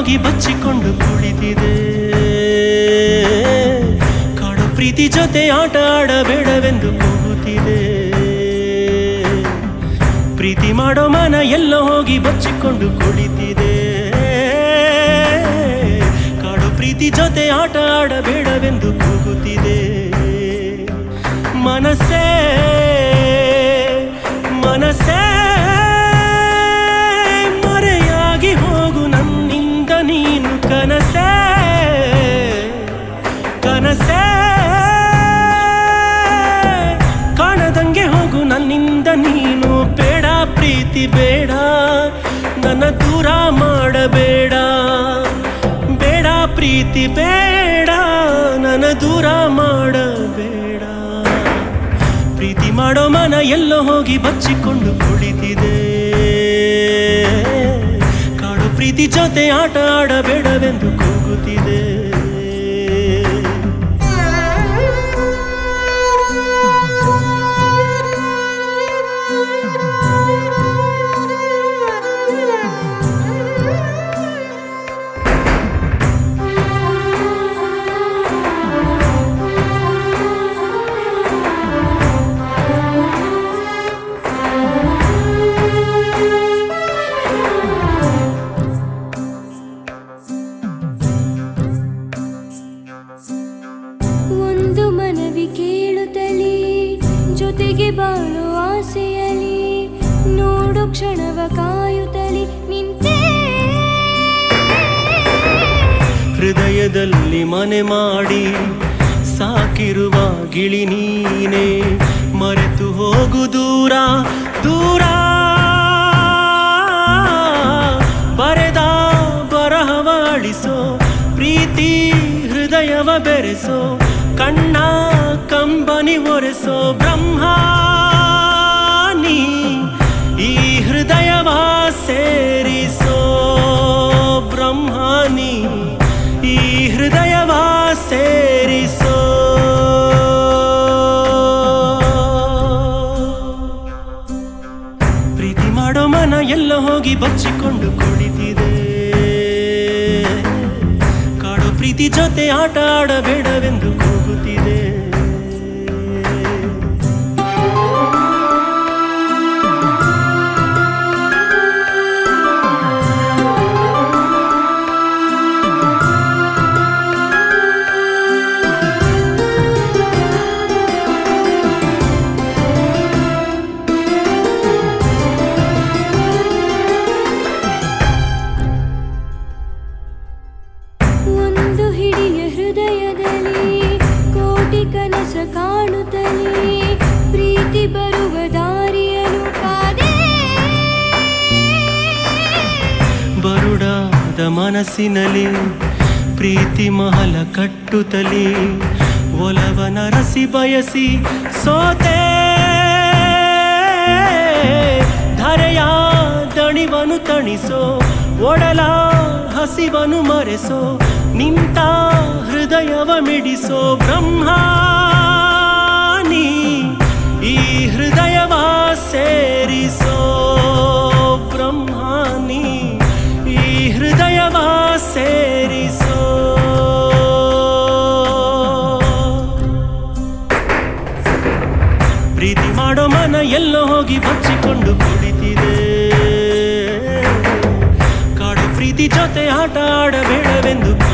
ಹೋಗಿ ಬಚ್ಚಿಕೊಂಡು ಕುಳಿತಿದೆ ಕಾಡು ಪ್ರೀತಿ ಜೊತೆ ಆಟ ಆಡಬೇಡವೆಂದು ಕೂಗುತ್ತಿದೆ ಪ್ರೀತಿ ಮಾಡೋ ಮನ ಎಲ್ಲೋ ಹೋಗಿ ಬಚ್ಚಿಕೊಂಡು ಕುಳಿತಿದೆ ಕಾಡು ಪ್ರೀತಿ ಜೊತೆ ಆಟ ಆಡಬೇಡವೆಂದು ಕೂಗುತ್ತಿದೆ ಮನಸ್ಸೇ ಮನಸ್ಸೇ ಮರೆಯಾಗಿ ಹೋಗು ನನ್ನಿಂದ ನೀನು ಕನಸೇ ಕನಸೇ ಕಾಣದಂಗೆ ಹೋಗು ನನ್ನಿಂದ ನೀನು ಬೇಡ ಪ್ರೀತಿ ಬೇಡ ನನ್ನ ದೂರ ಮಾಡಬೇಡ ಬೇಡ ಪ್ರೀತಿ ಬೇಡ ನನ್ನ ದೂರ ಮಾಡಬೇಡ ಪ್ರೀತಿ ಮಾಡೋ ಮನ ಎಲ್ಲೋ ಹೋಗಿ ಬಚ್ಚಿಕೊಂಡು ಕುಳಿತಿದೆ ಕಾಡು ಪ್ರೀತಿ ಜೊತೆ ಆಟ ಆಡಬೇಡವೆಂದು ಕೂಗುತ್ತಿದೆ ಒಂದು ಮನವಿ ಕೇಳುತ್ತಲೇ ಜೊತೆಗೆ ಬಾಳೋ ಆಸೆಯಲಿ ನೋಡು ಕ್ಷಣವ ಕಾಯುತ್ತಲೇ ನಿಂತೆ ಹೃದಯದಲ್ಲಿ ಮನೆ ಮಾಡಿ ಸಾಕಿರುವ ಗಿಳಿ ನೀನೆ ಮರೆತು ಹೋಗು ದೂರ ದೂರ ಬರೆದ ಬರಹವ ಅಳಿಸೋ ಪ್ರೀತಿ ಹೃದಯವ ಬೆರೆಸೋ ಕಣ್ಣ ಕಂಬನಿ ಒರೆಸೋ ಬ್ರಹ್ಮ ನೀ ಈ ಹೃದಯವ ಸೇರಿಸೋ ಬ್ರಹ್ಮನಿ ಈ ಹೃದಯವ ಸೇರಿಸೋ ಪ್ರೀತಿ ಮಾಡೋ ಮನ ಎಲ್ಲ ಹೋಗಿ ಬಚ್ಚಿಕೊಂಡು ಕುಳಿತಿದೆ ಕಾಡೋ ಪ್ರೀತಿ ಜೊತೆ ಆಟ ಆಡಬೇಡವೆಂದು ಕೂಗುತ್ತಿದೆ ಒಂದು ಹಿಡಿಯ ಹೃದಯದಲ್ಲಿ ಕೋಟಿ ಕನಸ ಕಾಣುತ್ತಲೇ ಪ್ರೀತಿ ಬರುವ ದಾರಿಯನು ಕಾದೆ ಬರುಡಾದ ಮನಸ್ಸಿನಲ್ಲಿ ಪ್ರೀತಿ ಮಹಲ ಕಟ್ಟುತ್ತಲಿ ಒಲವನ ರಸಿ ಬಯಸಿ ಸೋತೆ ಧರೆಯ ದಣಿವನು ತಣಿಸೋ ಒಡಲ ಹಸಿವನು ಮರೆಸೋ ನಿಂತ ಹೃದಯವ ಮಿಡಿಸೋ ಬ್ರಹ್ಮ ನೀ ಈ ಹೃದಯವ ಸೇರಿಸೋ ಬ್ರಹ್ಮನಿ ಈ ಹೃದಯವ ಸೇರಿಸೋ ಪ್ರೀತಿ ಮಾಡೋ ಮನ ಎಲ್ಲೋ ಹೋಗಿ ಬಚ್ಚಿಕೊಂಡು ಕುಳಿತಿದೆ ಕಾಡು ಪ್ರೀತಿ ಜೊತೆ ಆಟ ಆಡಬೇಡವೆಂದು